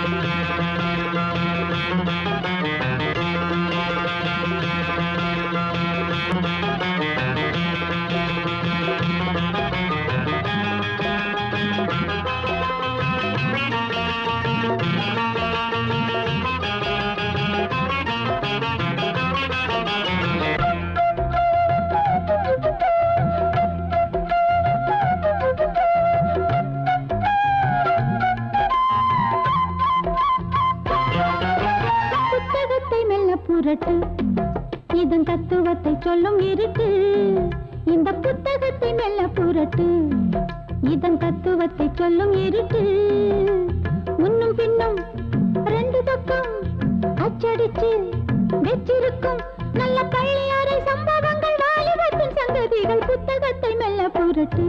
புத்தகத்தை மெல்ல புரட்டு இதன் தத்துவத்தை சொல்லும் இருட்டு இந்த புத்தகத்தை மெல்ல புரட்டு இதன் தத்துவத்தை சொல்லும் இருட்டு முன்னும் பின்னும் ரெண்டு பக்கம் அச்சடிச்சு வெச்சிருக்கும் நல்ல பள்ளியாரை சம்பவங்கள் வாலிபத்தின் சங்கதிகள் புத்தகத்தை மெல்ல புரட்டு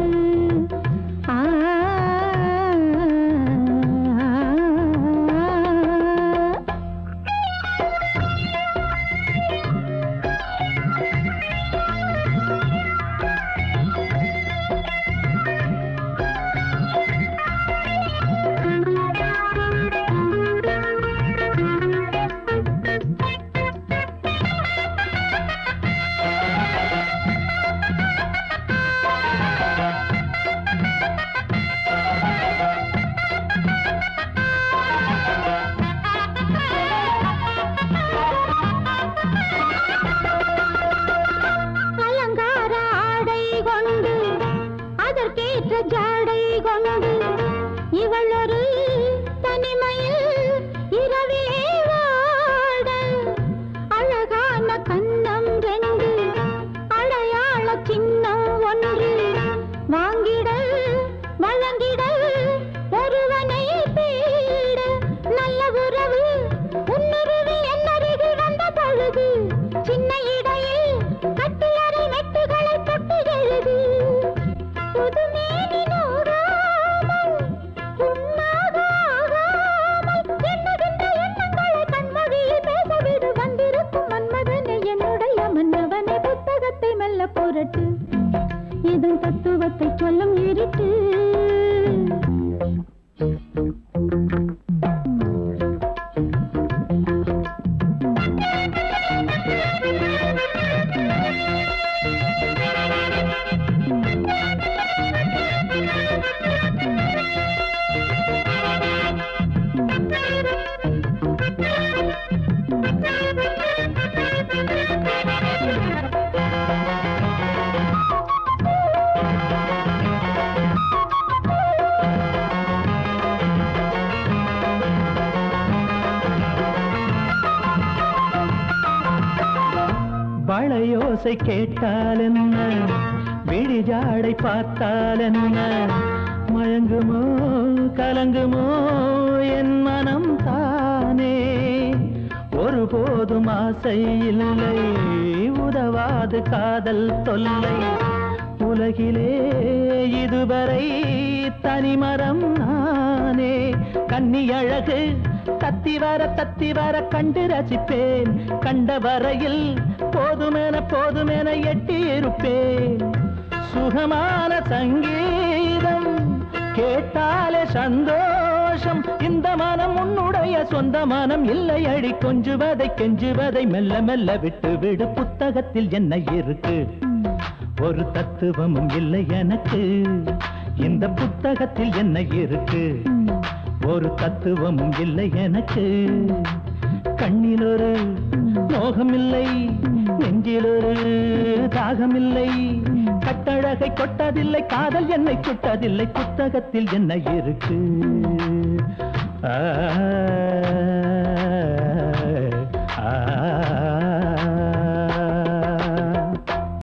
ஆ அலங்கார ஆடை கொண்டு அதற்கேற்ற ஜாடை கொண்டு இவள் ஒரு தனிமையில் இரவிலே வாட அழகான கண்ணம் ரெண்டு அடையாள சின்னம் ஒன்று வாங்கிடல் வழங்கிடல் ஒருவனை தேட நல்ல உறவு உன்னுருவி என்னருகில் வந்த பொழுது சின்ன இடையில் கட்டியறை மெட்டுகளை தொட்டு எழுது புதுமேனி நூறாமல் புண்ணாக ஆகாமல் எண்ணுகின்ற எண்ணங்களை கண்மொழியில் பேசவிடு வந்திருக்கும் மன்மதனை என்னுடைய மன்னவனை புத்தகத்தை மெல்ல புரட்டு இதன் தத்துவத்தை சொல்லும் இருட்டு வளையோசை கேட்டால் என்ன விழிஜாடை பார்த்தால் என்ன மயங்குமோ கலங்குமோ என் மனம் தானே ஒருபோதும் ஆசை இல்லை உதவாது காதல் தொல்லை உலகிலே இதுவரை தனிமரம் நானே கன்னி அழகு தத்தி வர தத்தி வர கண்டு ரசிப்பேன் கண்ட வரையில் போதுமென போதுமென எட்டியிருப்பேன் சுகமான சங்கீதம் கேட்டாலே சந்தோஷம் இந்த மனம் உன்னுடைய சொந்த மனம் இல்லை அடி கொஞ்சுவதை கெஞ்சுவதை மெல்ல மெல்ல விட்டு விடு புத்தகத்தில் என்ன இருக்கு ஒரு தத்துவமும் இல்லை எனக்கு இந்த புத்தகத்தில் என்ன இருக்கு ஒரு தத்துவமும் இல்லை எனக்கு கண்ணில் ஒரு மோகமில்லை நெஞ்சில் ஒரு தாகமில்லை கட்டழகை கொட்டதில்லை காதல் என்னை சுட்டதில்லை புத்தகத்தில் என்ன இருக்கு ஆ